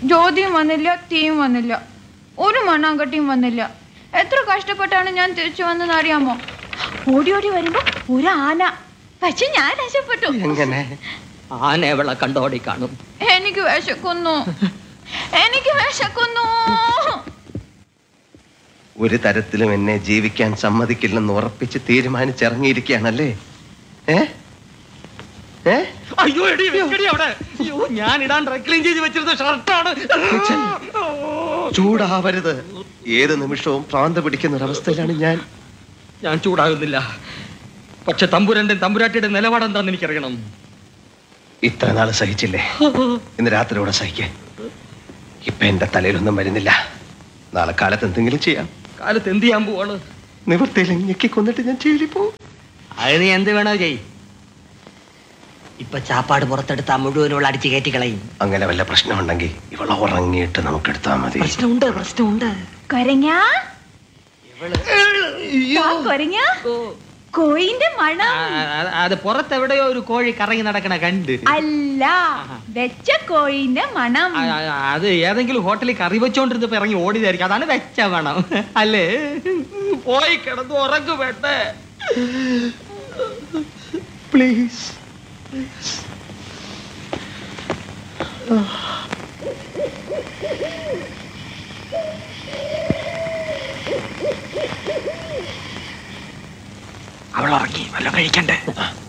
ജ്യോതിയും വന്നില്ല തീയും വന്നില്ല ഒരു മണ്ണാങ്കട്ടിയും വന്നില്ല എത്ര കഷ്ടപ്പെട്ടാണ് ഞാൻ തിരിച്ചു വന്നെന്ന് അറിയാമോ ഓടി ഓടി വരുമ്പോ ഒരു ആന പക്ഷെ ഞാൻ രക്ഷപ്പെട്ടു എങ്ങനെ ആന എവളെ കണ്ടോടി കാണും എനിക്ക് വിശക്കുന്നു എനിക്ക് വിശക്കുന്നു ഒരു തരത്തിലും എന്നെ ജീവിക്കാൻ സമ്മതിക്കില്ലെന്ന് ഉറപ്പിച്ച് തീരുമാനിച്ചിറങ്ങിയിരിക്കുകയാണല്ലേ ഏ ഏ അയ്യോ എടി വെക്കടി അവിടെ അയ്യോ ഞാൻ ഇടാൻ ഡ്രൈ ക്ലീൻ ചെയ്ത് വെച്ചിരുന്ന ഷർട്ടാണ് ചൂടാവരുത് ഏത് നിമിഷവും ഭ്രാന്ത് പിടിക്കുന്ന ഒരവസ്ഥയിലാണ് ഞാൻ ഞാൻ ചൂടാകുന്നില്ല പക്ഷെ തമ്പുരന്റെ തമ്പുരാട്ടിയുടെ നിലപാട് എന്താന്ന് എനിക്കറിയണം ഇത്ര നാൾ സഹിച്ചില്ലേ ഇന്ന് രാത്രിയോടെ സഹിക്കേ ഇപ്പൊ എന്റെ തലയിലൊന്നും വരുന്നില്ല നാളെ കാലത്ത് എന്തെങ്കിലും ചെയ്യാം കാലത്ത് എന്ത് ചെയ്യാൻ പോവാണ് നിവൃത്തിയിൽ ഞെക്കി കൊന്നിട്ട് ഞാൻ ജയിലിൽ പോകും അത് നീ എന്ത് വേണോ ചെയ് ഇപ്പൊ ചാപ്പാട് പുറത്തെടുത്താ മുഴുവനുള്ള അടിച്ചു കയറ്റി കളയും അങ്ങനെ വല്ല പ്രശ്നമുണ്ടെങ്കിൽ ഇവളെ ഉറങ്ങിയിട്ട് നമുക്ക് എടുത്താൽ മതി പ്രശ്നമുണ്ട് പ്രശ്നമുണ്ട് കൊരങ്ങ കൊരങ്ങ കോയിന്റെ മണം അത് പുറത്തെവിടെയോ ഒരു കോഴി കറങ്ങി നടക്കണ കണ്ട് അല്ല വെച്ച കോയിന്റെ മണം ആ, ആ, അത് ഏതെങ്കിലും ഹോട്ടലിൽ കറി വെച്ചോണ്ടിരുന്നപ്പോ ഇറങ്ങി ഓടിയതായിരിക്കും അതാണ് വെച്ച വേണം അല്ലേ പോയി കിടന്ന് ഉറങ്ങു വേണ്ടേ പ്ലീസ് അവൾ ഉറങ്ങി വല്ലതും കഴിക്കണ്ടേ